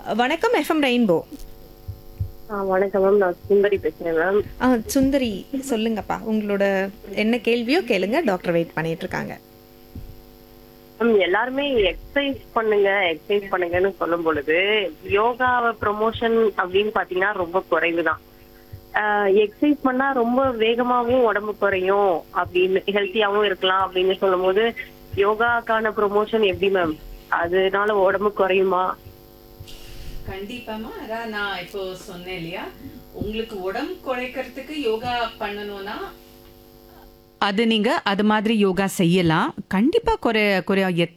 வணக்கம் FM rainbow ஆ, வணக்கம் ma'am நான் சுந்தரி பேசுறேன் மேம் ஆ சுந்தரி சொல்லுங்கப்பா உங்களோட என்ன கேள்வியோ கேளுங்க டாக்டர் வெயிட் பண்ணிட்டு இருக்காங்க மேம் எல்லாருமே எக்ஸசைஸ் பண்ணுங்க எக்ஸசைஸ் பண்ணுங்கன்னு சொல்லும் பொழுது யோகா ப்ரொமோஷன் அப்படின்னு பாத்தீங்கன்னா ரொம்ப குறைவு தான் எக்ஸசைஸ் பண்ணா ரொம்ப வேகமாவும் உடம்பு குறையும் அப்படின்னு ஹெல்த்தியாவும் இருக்கலாம் அப்படின்னு சொல்லும்போது யோகாக்கான ப்ரொமோஷன் எப்படி மேம் அதனால உடம்பு குறையுமா கண்டிப்பாமா அதான் நான் இப்போ சொன்னேன் இல்லையா உங்களுக்கு உடம்பு குறைக்கிறதுக்கு யோகா பண்ணணும்னா அது நீங்க அது மாதிரி யோகா செய்யலாம் கண்டிப்பா குறை குறை